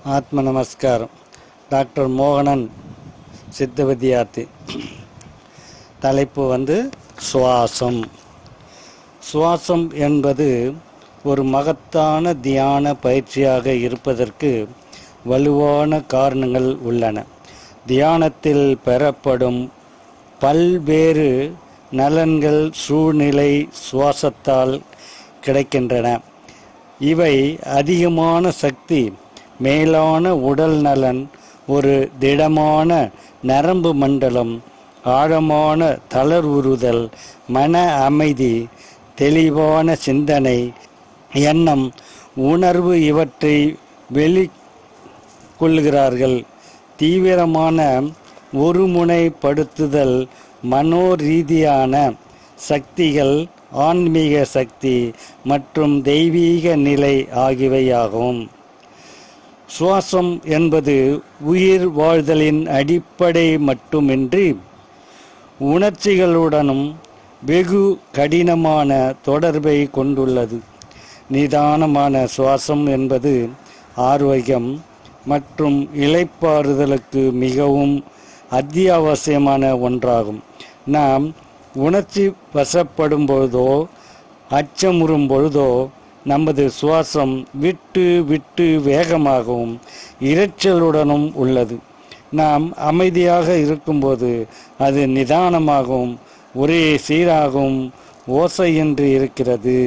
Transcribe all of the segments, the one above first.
ஆத்ம நமஸ்காரம் டாக்டர் மோகனன் சித்த வித்யார்த்தி தலைப்பு வந்து சுவாசம் சுவாசம் என்பது ஒரு மகத்தான தியான பயிற்சியாக இருப்பதற்கு வலுவான காரணங்கள் உள்ளன தியானத்தில் பெறப்படும் பல்வேறு நலன்கள் சூழ்நிலை சுவாசத்தால் கிடைக்கின்றன இவை அதிகமான சக்தி மேலான உடல் நலன் ஒரு திடமான நரம்பு மண்டலம் ஆழமான தளர்வுறுதல் மன அமைதி தெளிவான சிந்தனை எண்ணம் உணர்வு இவற்றை வெளிக்கொள்கிறார்கள் தீவிரமான ஒருமுனைப்படுத்துதல் மனோரீதியான சக்திகள் ஆன்மீக சக்தி மற்றும் தெய்வீக நிலை ஆகியவையாகும் சுவாசம் என்பது உயிர் வாழ்தலின் அடிப்படை மட்டுமின்றி உணர்ச்சிகளுடனும் வெகு கடினமான தொடர்பை கொண்டுள்ளது நிதானமான சுவாசம் என்பது ஆரோக்கியம் மற்றும் இளைப்பாறுதலுக்கு மிகவும் அத்தியாவசியமான ஒன்றாகும் நாம் உணர்ச்சி வசப்படும் பொழுதோ அச்சமுறும் பொழுதோ நமது சுவாசம் விட்டு விட்டு வேகமாகவும் இரைச்சலுடனும் உள்ளது நாம் அமைதியாக இருக்கும்போது அது நிதானமாகவும் ஒரே சீராகவும் ஓசையின்றி இருக்கிறது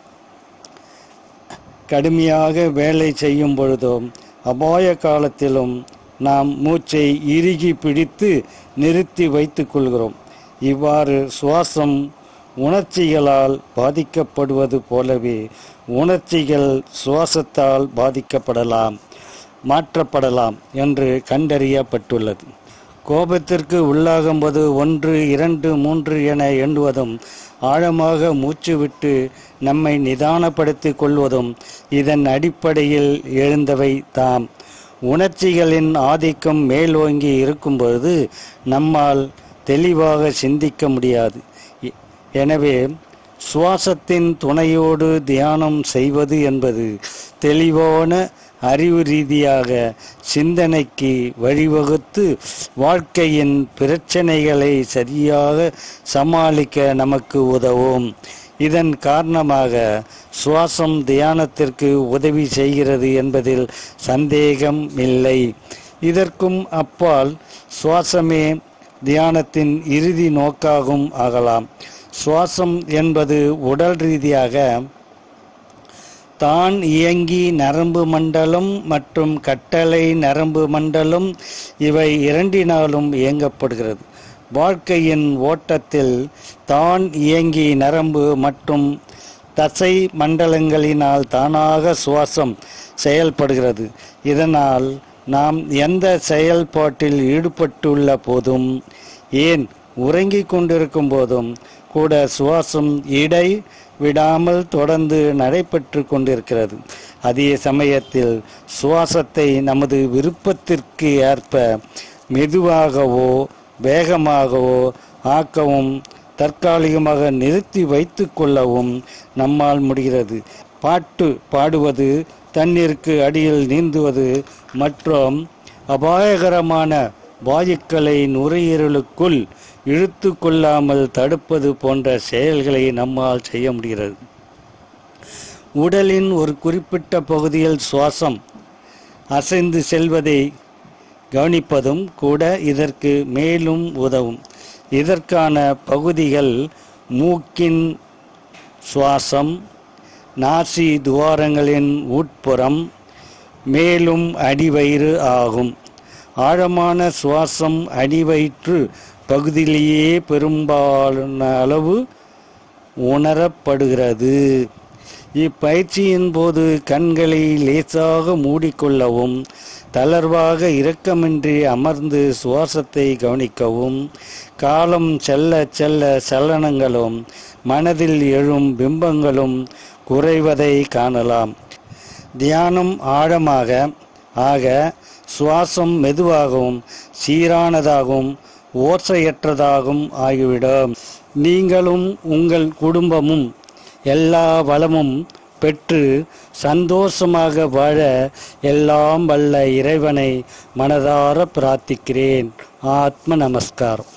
கடுமையாக வேலை செய்யும் பொழுதும் அபாய காலத்திலும் நாம் மூச்சை இறுகி பிடித்து நிறுத்தி வைத்துக் கொள்கிறோம் இவ்வாறு சுவாசம் உணர்ச்சிகளால் பாதிக்கப்படுவது போலவே உணர்ச்சிகள் சுவாசத்தால் பாதிக்கப்படலாம் மாற்றப்படலாம் என்று கண்டறியப்பட்டுள்ளது கோபத்திற்கு உள்ளாகும்போது ஒன்று இரண்டு மூன்று என எண்ணுவதும் ஆழமாக மூச்சு விட்டு நம்மை நிதானப்படுத்திக் கொள்வதும் இதன் அடிப்படையில் எழுந்தவை தாம் உணர்ச்சிகளின் ஆதிக்கம் மேலோங்கி இருக்கும்பொழுது நம்மால் தெளிவாக சிந்திக்க முடியாது எ- எனவே சுவாசத்தின் துணையோடு தியானம் செய்வது என்பது தெளிவான அறிவு ரீதியாக சிந்தனைக்கு வழிவகுத்து வாழ்க்கையின் பிரச்சனைகளை சரியாக சமாளிக்க நமக்கு உதவும் இதன் காரணமாக சுவாசம் தியானத்திற்கு உதவி செய்கிறது என்பதில் சந்தேகம் இல்லை இதற்கும் அப்பால் சுவாசமே தியானத்தின் இறுதி நோக்காகவும் ஆகலாம் சுவாசம் என்பது உடல் ரீதியாக தான் இயங்கி நரம்பு மண்டலம் மற்றும் கட்டளை நரம்பு மண்டலம் இவை இரண்டினாலும் இயங்கப்படுகிறது வாழ்க்கையின் ஓட்டத்தில் தான் இயங்கி நரம்பு மற்றும் தசை மண்டலங்களினால் தானாக சுவாசம் செயல்படுகிறது இதனால் நாம் எந்த செயல்பாட்டில் ஈடுபட்டுள்ள போதும் ஏன் உறங்கிக் கொண்டிருக்கும் போதும் கூட சுவாசம் இடை விடாமல் தொடர்ந்து நடைபெற்று கொண்டிருக்கிறது அதே சமயத்தில் சுவாசத்தை நமது விருப்பத்திற்கு ஏற்ப மெதுவாகவோ வேகமாகவோ ஆக்கவும் தற்காலிகமாக நிறுத்தி வைத்து கொள்ளவும் நம்மால் முடிகிறது பாட்டு பாடுவது தண்ணீருக்கு அடியில் நீந்துவது மற்றும் அபாயகரமான வாயுக்களை நுரையீரலுக்குள் இழுத்து கொள்ளாமல் தடுப்பது போன்ற செயல்களை நம்மால் செய்ய முடிகிறது உடலின் ஒரு குறிப்பிட்ட பகுதியில் சுவாசம் அசைந்து செல்வதை கவனிப்பதும் கூட இதற்கு மேலும் உதவும் இதற்கான பகுதிகள் மூக்கின் சுவாசம் நாசி துவாரங்களின் உட்புறம் மேலும் அடிவயிறு ஆகும் ஆழமான சுவாசம் அடிவயிற்று பகுதியிலேயே பெரும்பாலான அளவு உணரப்படுகிறது இப்பயிற்சியின் போது கண்களை லேசாக மூடிக்கொள்ளவும் தளர்வாக இரக்கமின்றி அமர்ந்து சுவாசத்தை கவனிக்கவும் காலம் செல்ல செல்ல சலனங்களும் மனதில் எழும் பிம்பங்களும் குறைவதை காணலாம் தியானம் ஆழமாக ஆக சுவாசம் மெதுவாகவும் சீரானதாகவும் ஓசையற்றதாகவும் ஆகிவிடும் நீங்களும் உங்கள் குடும்பமும் எல்லா வளமும் பெற்று சந்தோஷமாக வாழ எல்லாம் வல்ல இறைவனை மனதார பிரார்த்திக்கிறேன் ஆத்ம நமஸ்காரம்